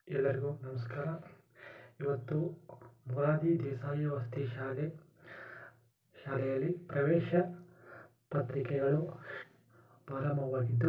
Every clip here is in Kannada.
ಎಲ್ಲರಿಗೂ ನಮಸ್ಕಾರ ಇವತ್ತು ಮೊರಾರ್ಜಿ ದೇಸಾಯಿ ವಸತಿ ಶಾಲೆ ಶಾಲೆಯಲ್ಲಿ ಪ್ರವೇಶ ಪತ್ರಿಕೆಗಳು ಪ್ರಾರಂಭವಾಗಿದ್ದು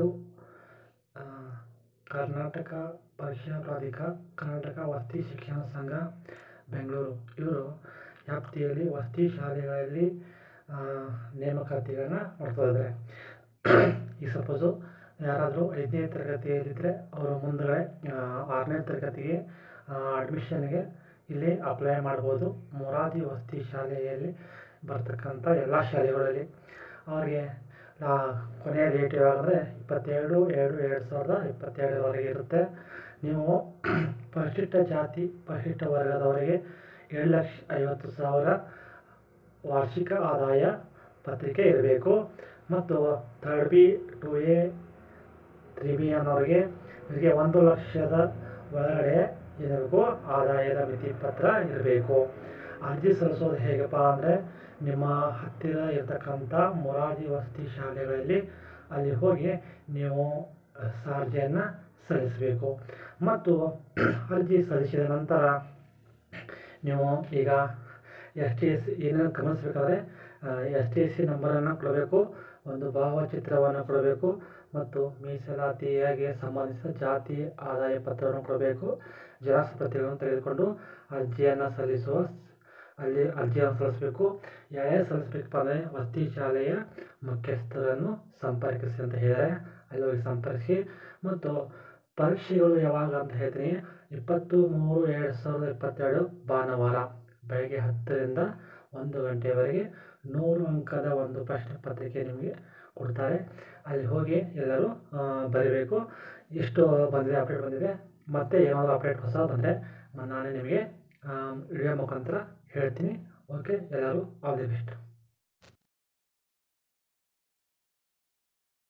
ಕರ್ನಾಟಕ ಪರೀಕ್ಷಾ ಪ್ರಾಧಿಕಾರ ಕರ್ನಾಟಕ ವಸತಿ ಶಿಕ್ಷಣ ಸಂಘ ಬೆಂಗಳೂರು ಇವರು ವ್ಯಾಪ್ತಿಯಲ್ಲಿ ವಸತಿ ಶಾಲೆಗಳಲ್ಲಿ ನೇಮಕಾತಿಗಳನ್ನ ಮಾಡ್ತಾ ಇದ್ದಾರೆ ಈಗ ಸಪೋಸು ಯಾರಾದರೂ ಐದನೇ ತರಗತಿಯಲ್ಲಿದ್ದರೆ ಅವರು ಮುಂದುಗಡೆ ಆರನೇ ತರಗತಿಗೆ ಅಡ್ಮಿಷನ್ಗೆ ಇಲ್ಲಿ ಅಪ್ಲೈ ಮಾಡ್ಬೋದು ಮೊರಾರ್ಜಿ ವಸತಿ ಶಾಲೆಯಲ್ಲಿ ಬರ್ತಕ್ಕಂಥ ಎಲ್ಲ ಶಾಲೆಗಳಲ್ಲಿ ಅವರಿಗೆ ಕೊನೆಯ ಡೇಟ್ ಯಾವಾಗಂದರೆ ಇಪ್ಪತ್ತೆರಡು ಎರಡು ಎರಡು ಸಾವಿರದ ಇಪ್ಪತ್ತೆರಡರವರೆಗೆ ಇರುತ್ತೆ ನೀವು ಪರಿಶಿಷ್ಟ ಜಾತಿ ಪರಿಶಿಷ್ಟ ವರ್ಗದವರಿಗೆ ಏಳು ಲಕ್ಷ ಐವತ್ತು ಸಾವಿರ ವಾರ್ಷಿಕ ಆದಾಯ ಪತ್ರಿಕೆ ಇರಬೇಕು ಮತ್ತು third B two A three B ಅನ್ನೋರಿಗೆ ಇವರಿಗೆ ಒಂದು ಲಕ್ಷದ ಒಳಗಡೆ ಇರಬೇಕು ಆದಾಯದ ಮಿತಿ ಪತ್ರ ಇರಬೇಕು ಅರ್ಜಿ ಸಲ್ಲಿಸೋದು ಹೇಗಪ್ಪ ಅಂದರೆ ನಿಮ್ಮ ಹತ್ತಿರ ಇರತಕ್ಕಂಥ ಮೊರಾರ್ಜಿ ವಸತಿ ಶಾಲೆಗಳಲ್ಲಿ ಅಲ್ಲಿ ಹೋಗಿ ನೀವು ಅರ್ಜಿಯನ್ನು ಸಲ್ಲಿಸಬೇಕು ಮತ್ತು ಅರ್ಜಿ ಸಲ್ಲಿಸಿದ ನಂತರ ನೀವು ಈಗ ಎಸ್ ಟಿ ಎಸ್ ಏನೇನು ಗಮನಿಸಬೇಕಾದ್ರೆ ಎಸ್ ಟಿ ಎಸ್ ಸಿ ನಂಬರನ್ನು ಕೊಡಬೇಕು ಒಂದು ಭಾವಚಿತ್ರವನ್ನು ಕೊಡಬೇಕು ಮತ್ತು ಮೀಸಲಾತಿಗೆ ಸಂಬಂಧಿಸಿದ ಜಾತಿ ಆದಾಯ ಪತ್ರವನ್ನು ಕೊಡಬೇಕು ಜೆರಾಕ್ಸ್ ಪ್ರತಿಗಳನ್ನು ತೆಗೆದುಕೊಂಡು ಅರ್ಜಿಯನ್ನು ಸಲ್ಲಿಸುವ ಅಲ್ಲಿ ಅರ್ಜಿಯನ್ನು ಸಲ್ಲಿಸಬೇಕು ಯಾರ್ಯಾರು ಸಲ್ಲಿಸಬೇಕಪ್ಪ ಅಂದರೆ ವಸತಿ ಶಾಲೆಯ ಮುಖ್ಯಸ್ಥರನ್ನು ಸಂಪರ್ಕಿಸಿ ಅಂತ ಹೇಳಿದರೆ ಅಲ್ಲಿ ಹೋಗಿ ಸಂಪರ್ಕಿಸಿ ಮತ್ತು ಪರೀಕ್ಷೆಗಳು ಯಾವಾಗ ಅಂತ ಹೇಳ್ತೀನಿ ಇಪ್ಪತ್ತು ಮೂರು ಎರಡು ಸಾವಿರದ ಇಪ್ಪತ್ತೆರಡು ಭಾನುವಾರ ಬೆಳಗ್ಗೆ ಹತ್ತರಿಂದ ಒಂದು ಗಂಟೆಯವರೆಗೆ ನೂರು ಅಂಕದ ಒಂದು ಪ್ರಶ್ನೆ ಪತ್ರಿಕೆ ನಿಮಗೆ ಕೊಡ್ತಾರೆ ಅಲ್ಲಿ ಹೋಗಿ ಎಲ್ಲರೂ ಬರೀಬೇಕು ಎಷ್ಟು ಬಂದಿದೆ ಅಪ್ಡೇಟ್ ಬಂದಿದೆ ಮತ್ತು ಏನಾದರೂ ಅಪ್ಡೇಟ್ ಹೊಸ ಬಂದರೆ ನಾನೇ ನಿಮಗೆ ವಿಡಿಯೋ ಮುಖಾಂತರ ಹೇಳ್ತೀನಿ ಓಕೆ ಎಲ್ಲರೂ ಆಲ್ ದಿ ಬೆಸ್ಟ್